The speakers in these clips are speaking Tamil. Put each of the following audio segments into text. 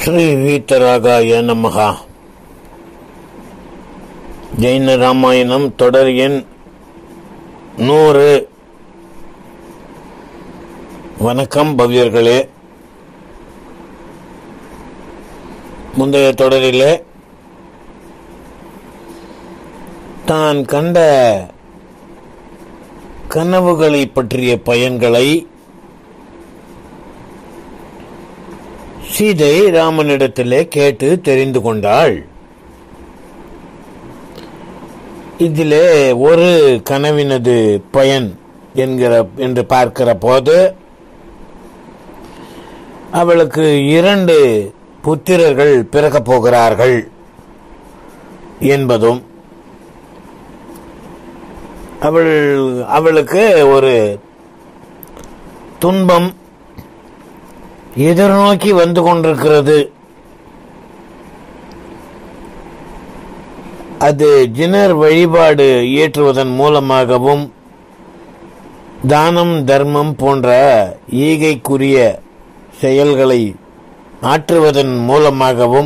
ஸ்ரீ வீத்தராகாய நமகா ஜெயின ராமாயணம் தொடர் எண் நூறு வணக்கம் பவ்யர்களே முந்தைய தொடரிலே தான் கண்ட கனவுகளை பற்றிய பயன்களை சீதை ராமனிடத்திலே கேட்டு தெரிந்து கொண்டாள் இதிலே ஒரு கனவினது பயன் என்கிற என்று பார்க்கிற போது அவளுக்கு இரண்டு புத்திரர்கள் பிறக்கப் போகிறார்கள் என்பதும் அவள் அவளுக்கு ஒரு துன்பம் எதிர்நோக்கி வந்து கொண்டிருக்கிறது அது ஜினர் வழிபாடு இயற்றுவதன் மூலமாகவும் தானம் தர்மம் போன்ற ஈகைக்குரிய செயல்களை ஆற்றுவதன் மூலமாகவும்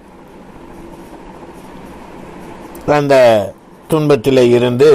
அந்த துன்பத்திலே இருந்து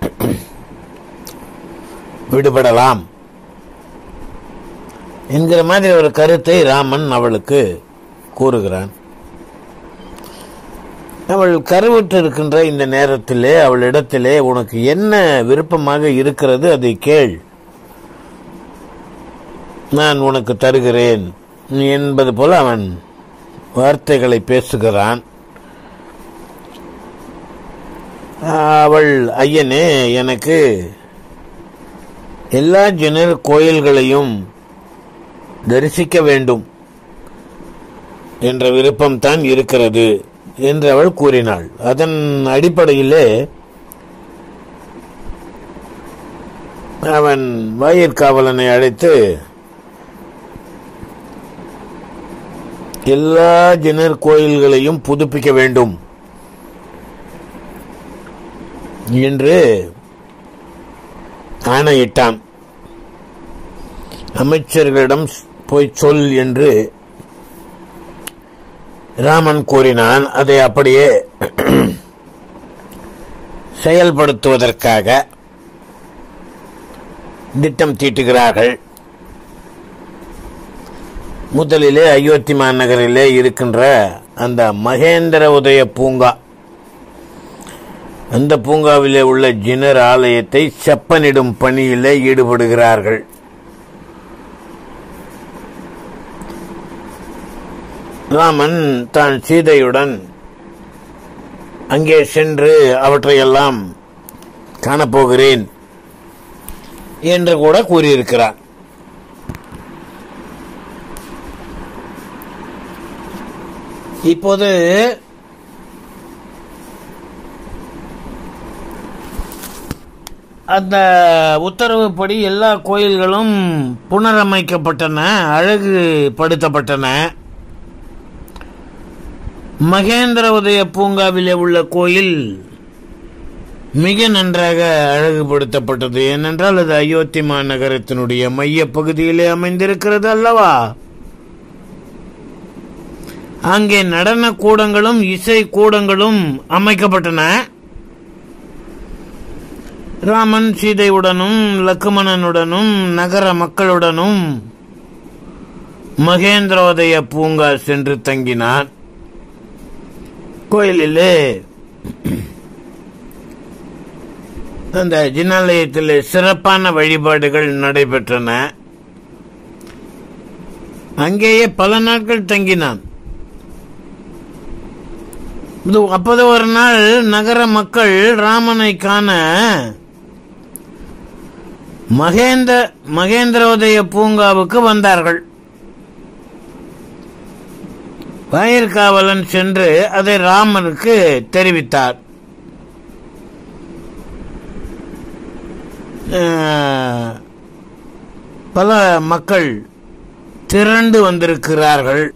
விடுபடலாம் என்கிற மாதிரி ஒரு கருத்தை ராமன் அவளுக்கு கூறுகிறான் அவள் கருவுற்று இருக்கின்ற இந்த நேரத்திலே அவளிடத்திலே உனக்கு என்ன விருப்பமாக இருக்கிறது அதை கேள் நான் உனக்கு தருகிறேன் என்பது போல அவன் வார்த்தைகளை பேசுகிறான் அவள் ஐயனே எனக்கு எல்லா ஜனர் கோயில்களையும் தரிசிக்க வேண்டும் என்ற விருப்பம்தான் இருக்கிறது என்று அவள் கூறினாள் அதன் அடிப்படையிலே அவன் வாயிற்காவலனை அழைத்து எல்லா ஜினர் கோயில்களையும் புதுப்பிக்க வேண்டும் என்று ஆணையிட்டான் அமைச்சர்களிடம் போய் சொல் என்று ராமன் கூறினான் அதை அப்படியே செயல்படுத்துவதற்காக திட்டம் தீட்டுகிறார்கள் முதலிலே அயோத்தி மாநகரிலே இருக்கின்ற அந்த மகேந்திர உதய பூங்கா அந்த பூங்காவிலே உள்ள ஜினர் ஆலயத்தை செப்பனிடும் பணியிலே ஈடுபடுகிறார்கள் ராமன் தான் சீதையுடன் அங்கே சென்று அவற்றையெல்லாம் காணப்போகிறேன் என்று கூட கூறியிருக்கிறார் இப்போது அந்த உத்தரவுப்படி எல்லா கோயில்களும் புனரமைக்கப்பட்டன அழகுபடுத்தப்பட்டன மகேந்திர உதய பூங்காவிலே உள்ள கோயில் மிக நன்றாக அழகுபடுத்தப்பட்டது ஏனென்றால் அது அயோத்தி மாநகரத்தினுடைய மைய பகுதியிலே அமைந்திருக்கிறது அல்லவா அங்கே நடன கூடங்களும் இசை கூடங்களும் அமைக்கப்பட்டன ராமன் சீதையுடனும் லக்குமணனுடனும் நகர மக்களுடனும் மகேந்திரோதய பூங்கா சென்று தங்கினான் கோயிலிலே அந்த ஜினாலயத்தில் சிறப்பான வழிபாடுகள் நடைபெற்றன அங்கேயே பல நாட்கள் தங்கினான் அப்போது ஒரு நாள் நகர மக்கள் ராமனை காண மகேந்திர மகேந்திரோதய பூங்காவுக்கு வந்தார்கள் வாயிற்காவலன் சென்று அதை ராமனுக்கு தெரிவித்தார் பல மக்கள் திரண்டு வந்திருக்கிறார்கள்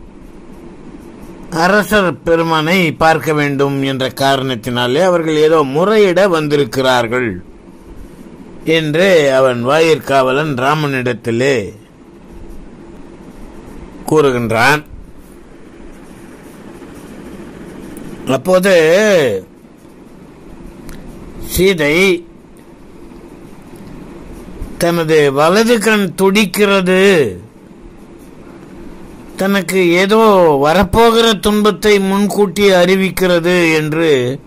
அரசர் பெருமானை பார்க்க வேண்டும் என்ற காரணத்தினாலே அவர்கள் ஏதோ முறையிட வந்திருக்கிறார்கள் என்று அவன் வாயிற்காவலன் ராமனிடத்திலே கூறுகின்றான் அப்போது சீதை தனது வலது கண் துடிக்கிறது தனக்கு ஏதோ வரப்போகிற துன்பத்தை முன்கூட்டி அறிவிக்கிறது என்று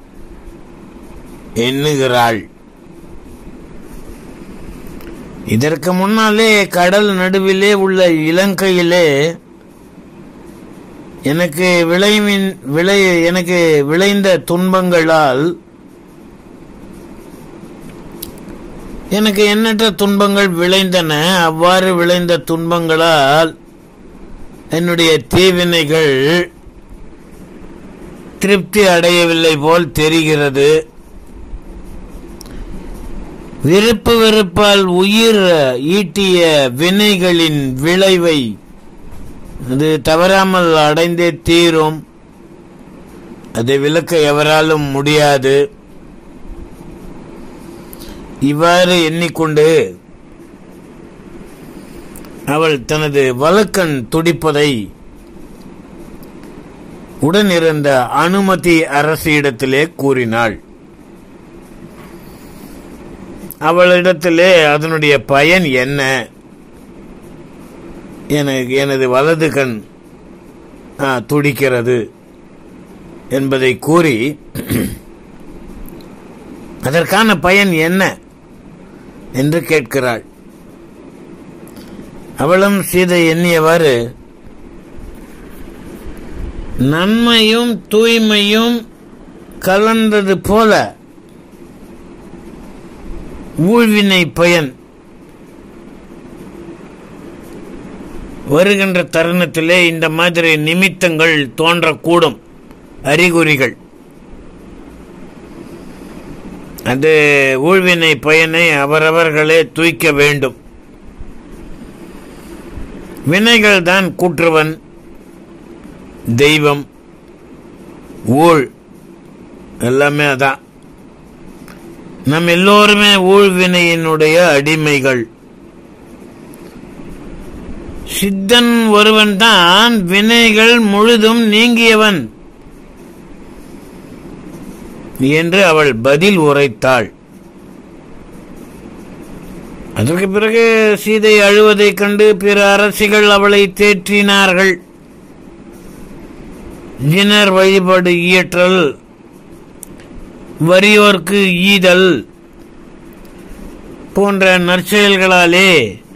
எண்ணுகிறாள் இதற்கு முன்னாலே கடல் நடுவிலே உள்ள இலங்கையிலே எனக்கு விளைவின் விளை எனக்கு விளைந்த துன்பங்களால் எனக்கு எண்ணற்ற துன்பங்கள் விளைந்தன அவ்வாறு விளைந்த துன்பங்களால் என்னுடைய தீவினைகள் திருப்தி அடையவில்லை போல் தெரிகிறது விருப்பு வெறுப்பால் உயிர் ஈட்டிய வினைகளின் விளைவை அது தவறாமல் அடைந்தே தீரும் அதை விளக்க எவராலும் முடியாது இவ்வாறு எண்ணிக்கொண்டு அவள் தனது வழக்கண் துடிப்பதை உடனிருந்த அனுமதி அரசியிடத்திலே கூறினாள் அவளிடத்திலே அதனுடைய பயன் என்ன எனக்கு எனது வலது கண் ஆ, துடிக்கிறது என்பதை கூறி அதற்கான பயன் என்ன என்று கேட்கிறாள் அவளும் சீதை எண்ணியவாறு நன்மையும் தூய்மையும் கலந்தது போல ஊழ்வினை பயன் வருகின்ற தருணத்திலே இந்த மாதிரி நிமித்தங்கள் தோன்றக்கூடும் அறிகுறிகள் அது ஊழ்வினை பயனை அவரவர்களே தூய்க்க வேண்டும் வினைகள் தான் கூற்றுவன் தெய்வம் ஊழ் எல்லாமே அதான் நம் எல்லோருமே ஊழ்வினையினுடைய அடிமைகள் சித்தன் ஒருவன் தான் வினைகள் முழுதும் நீங்கியவன் என்று அவள் பதில் உரைத்தாள் அதற்கு பிறகு சீதை அழுவதைக் கண்டு பிற அரசிகள் அவளை தேற்றினார்கள் ஜினர் வழிபாடு இயற்றல் வறியோர்க்கு ஈதல் போன்ற நற்செயல்களாலே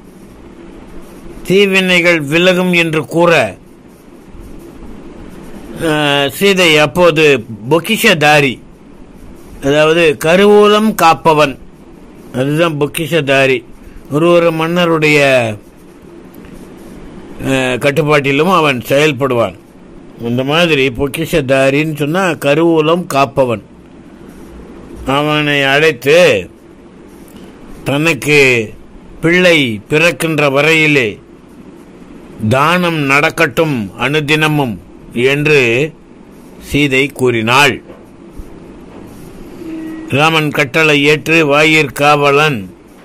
தீவினைகள் விலகும் என்று கூற அஹ், சீதை அப்போது பொக்கிஷதாரி அதாவது கருவூலம் காப்பவன் அதுதான் பொக்கிஷதாரி ஒரு ஒரு மன்னருடைய அஹ், கட்டுப்பாட்டிலும் அவன் செயல்படுவான் இந்த மாதிரி பொக்கிஷதாரின்னு சொன்னா கருவூலம் காப்பவன் அவனை அழைத்து தனக்கு பிள்ளை பிறக்கின்ற வரையிலே தானம் நடக்கட்டும் அனுதினமும் என்று சீதை கூறினாள் ராமன் கட்டளை ஏற்று வாயிற் காவலன்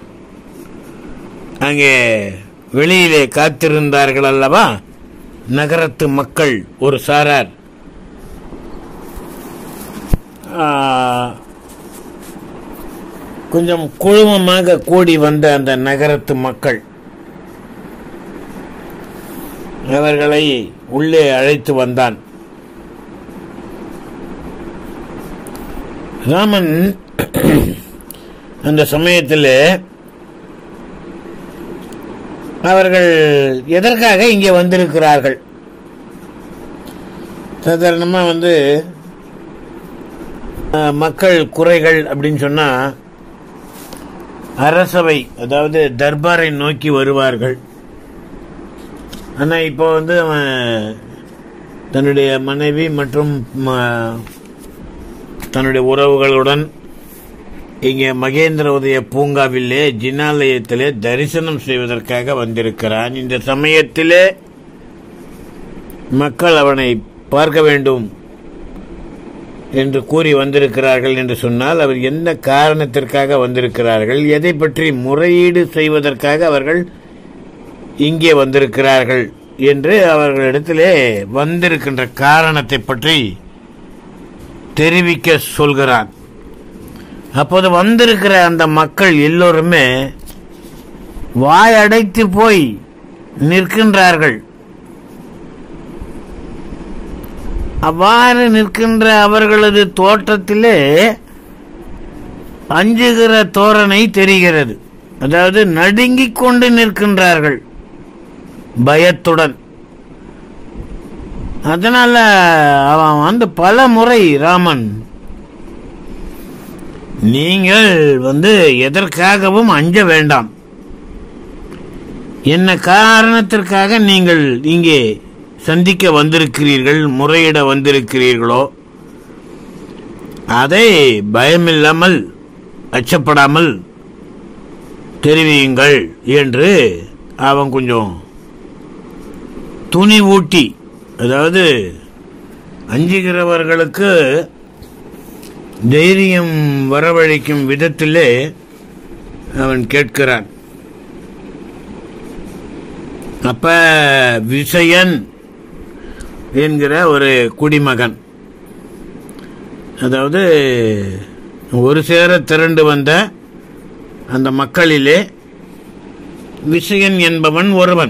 அங்கே வெளியிலே காத்திருந்தார்கள் அல்லவா நகரத்து மக்கள் ஒரு சாரார் ஆ, கொஞ்சம் குழுமமாக கூடி வந்த அந்த நகரத்து மக்கள் அவர்களை உள்ளே அழைத்து வந்தான் ராமன் அந்த சமயத்தில் அவர்கள் எதற்காக இங்கே வந்திருக்கிறார்கள் சாதாரணமாக வந்து அஹ், மக்கள் குறைகள் அப்படின்னு சொன்னா அரசவை அதாவது தர்பாரை நோக்கி வருவார்கள் ஆனா இப்போ வந்து அவன் தன்னுடைய மனைவி மற்றும் ம- தன்னுடைய உறவுகளுடன் இங்கே மகேந்திர உதய பூங்காவிலே ஜினாலயத்திலே தரிசனம் செய்வதற்காக வந்திருக்கிறான் இந்த சமயத்திலே மக்கள் அவனை பார்க்க வேண்டும் என்று கூறி வந்திருக்கிறார்கள் என்று சொன்னால் அவர் எந்த காரணத்திற்காக வந்திருக்கிறார்கள் எதை பற்றி முறையீடு செய்வதற்காக அவர்கள் இங்கே வந்திருக்கிறார்கள் என்று அவர்களிடத்திலே வந்திருக்கின்ற காரணத்தை பற்றி தெரிவிக்க சொல்கிறான் அப்போது வந்திருக்கிற அந்த மக்கள் எல்லோருமே வாய் அடைத்து போய் நிற்கின்றார்கள் அவ்வாறு நிற்கின்ற அவர்களது தோற்றத்திலே அஞ்சுகிற தோரணை தெரிகிறது அதாவது நடுங்கிக் கொண்டு நிற்கின்றார்கள் பயத்துடன் அதனால அவன் வந்து பல முறை ராமன் நீங்கள் வந்து எதற்காகவும் அஞ்ச வேண்டாம் என்ன காரணத்திற்காக நீங்கள் இங்கே சந்திக்க வந்திருக்கிறீர்கள் முறையிட வந்திருக்கிறீர்களோ அதை பயமில்லாமல் அச்சப்படாமல் தெரிவியுங்கள் என்று அவன் கொஞ்சம் துணி ஊட்டி அதாவது அஞ்சுகிறவர்களுக்கு தைரியம் வரவழைக்கும் விதத்திலே அவன் கேட்கிறான் அப்ப விசயன் என்கிற ஒரு குடிமகன் அதாவது ஒரு சேர திரண்டு வந்த அந்த மக்களிலே விசயன் என்பவன் ஒருவன்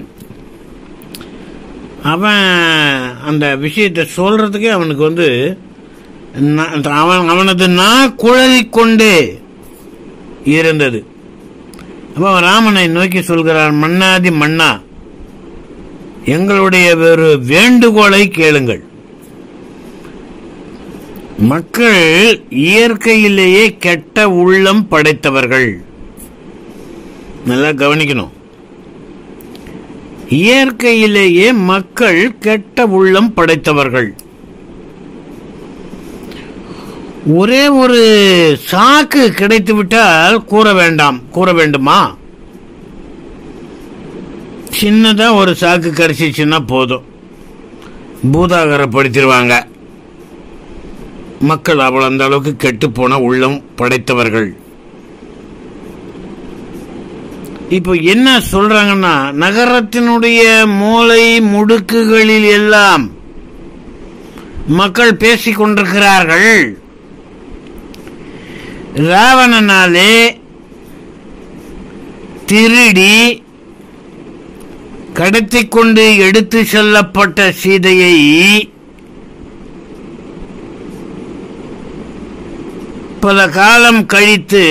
அவன் அந்த விஷயத்தை சொல்றதுக்கே அவனுக்கு வந்து நா- அவன் அவனது நா குழலிக் கொண்டே இருந்தது அப்ப அவன் ராமனை நோக்கி சொல்கிறான் மன்னாதி மன்னா எங்களுடைய ஒரு வேண்டுகோளை கேளுங்கள் மக்கள் இயற்கையிலேயே கெட்ட உள்ளம் படைத்தவர்கள் நல்லா கவனிக்கணும் இயற்கையிலேயே மக்கள் கெட்ட உள்ளம் படைத்தவர்கள் ஒரே ஒரு சாக்கு கிடைத்து விட்டால் கூற வேண்டாம் கூற வேண்டுமா சின்னதா ஒரு சாக்கு கிடைச்சிச்சுன்னா போதும் பூதாகரப்படுத்திடுவாங்க மக்கள் அவ்வளவு அந்த அளவுக்கு கெட்டு போன உள்ளம் படைத்தவர்கள் இப்போ என்ன சொல்றாங்கன்னா நகரத்தினுடைய மூலை முடுக்குகளில் எல்லாம் மக்கள் பேசிக் கொண்டிருக்கிறார்கள் ராவணனாலே திருடி கடத்திக் கொண்டு எடுத்து செல்லப்பட்ட சீதையை பல காலம் கழித்து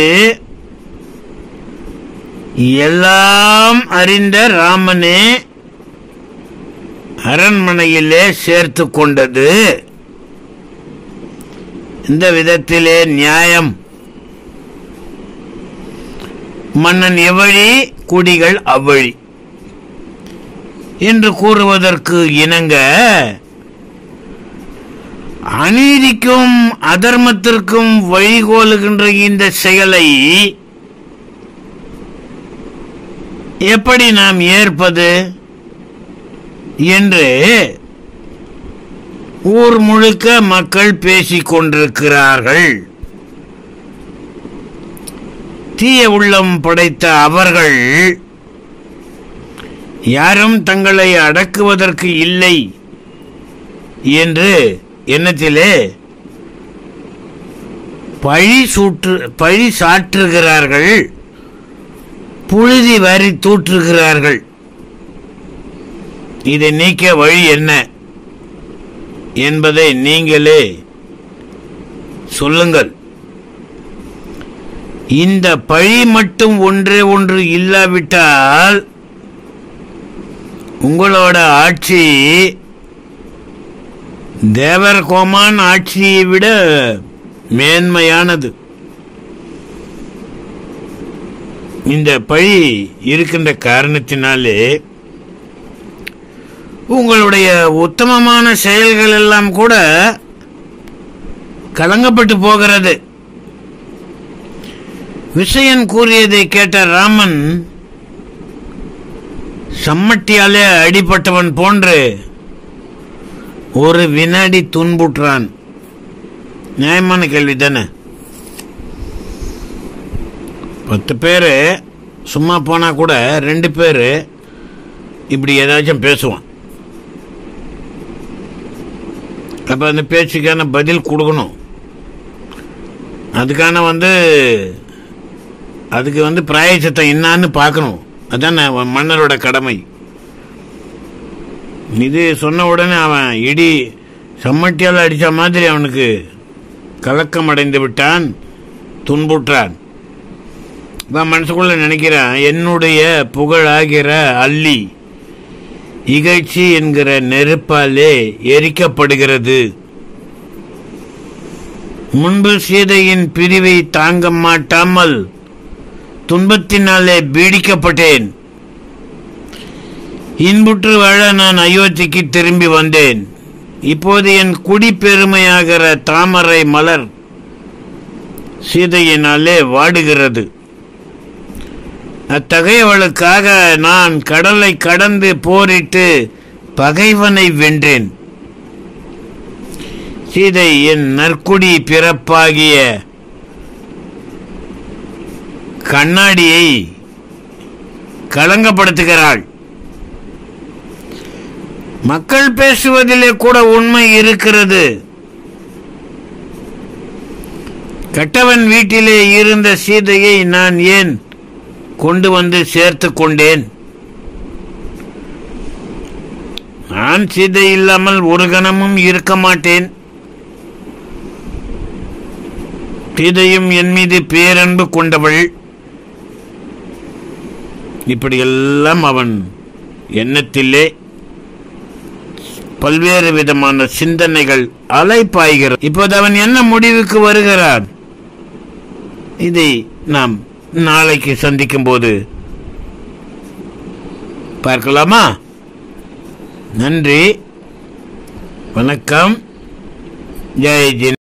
எல்லாம் அறிந்த ராமனே அரண்மனையிலே சேர்த்து கொண்டது இந்த விதத்திலே நியாயம் மன்னன் எவழி குடிகள் அவ்வழி என்று கூறுவதற்கு இணங்க அநீதிக்கும் அதர்மத்திற்கும் வழிகோலுகின்ற இந்த செயலை எப்படி நாம் ஏற்பது என்று ஊர் முழுக்க மக்கள் பேசிக் கொண்டிருக்கிறார்கள் தீய உள்ளம் படைத்த அவர்கள் யாரும் தங்களை அடக்குவதற்கு இல்லை என்று எண்ணத்திலே பழி சூற்று பழி சாற்றுகிறார்கள் புழுதி வாரி தூற்றுகிறார்கள் இதை நீக்க வழி என்ன என்பதை நீங்களே சொல்லுங்கள் இந்த பழி மட்டும் ஒன்றே ஒன்று இல்லாவிட்டால் உங்களோட ஆட்சி தேவர் கோமான் ஆட்சியை விட மேன்மையானது இந்த பழி இருக்கின்ற காரணத்தினாலே உங்களுடைய உத்தமமான செயல்கள் எல்லாம் கூட கலங்கப்பட்டு போகிறது விஷயன் கூறியதை கேட்ட ராமன் சம்மட்டியாலே அடிபட்டவன் போன்று ஒரு வினாடி துன்புற்றான் நியாயமான கேள்வி தானே பத்து பேர் சும்மா போனா கூட ரெண்டு பேர் இப்படி ஏதாச்சும் பேசுவான் அப்ப அந்த பேச்சுக்கான பதில் கொடுக்கணும் அதுக்கான வந்து அதுக்கு வந்து பிராயச்சத்தம் என்னான்னு பார்க்கணும் அதான் மன்னரோட கடமை இது சொன்ன உடனே அவன் இடி சம்மட்டியால் அடித்த மாதிரி அவனுக்கு கலக்கம் அடைந்து விட்டான் துன்புற்றான் இவன் மனசுக்குள்ள நினைக்கிறான் என்னுடைய புகழாகிற அள்ளி இகழ்ச்சி என்கிற நெருப்பாலே எரிக்கப்படுகிறது முன்பு சீதையின் பிரிவை தாங்க மாட்டாமல் துன்பத்தினாலே பீடிக்கப்பட்டேன் இன்புற்று வாழ நான் அயோத்திக்கு திரும்பி வந்தேன் இப்போது என் குடிப்பெருமையாகிற தாமரை மலர் சீதையினாலே வாடுகிறது அத்தகையவளுக்காக நான் கடலை கடந்து போரிட்டு பகைவனை வென்றேன் சீதை என் நற்குடி பிறப்பாகிய கண்ணாடியை களங்கப்படுத்துகிறாள் மக்கள் பேசுவதிலே கூட உண்மை இருக்கிறது கட்டவன் வீட்டிலே இருந்த சீதையை நான் ஏன் கொண்டு வந்து சேர்த்து கொண்டேன் நான் சீதை இல்லாமல் ஒரு கணமும் இருக்க மாட்டேன் சீதையும் என் மீது பேரன்பு கொண்டவள் இப்படியெல்லாம் அவன் எண்ணத்திலே பல்வேறு விதமான சிந்தனைகள் அலைப்பாய்கிறது இப்போது அவன் என்ன முடிவுக்கு வருகிறான் இதை நாம் நாளைக்கு சந்திக்கும் போது பார்க்கலாமா நன்றி வணக்கம் ஜெய் ஜின்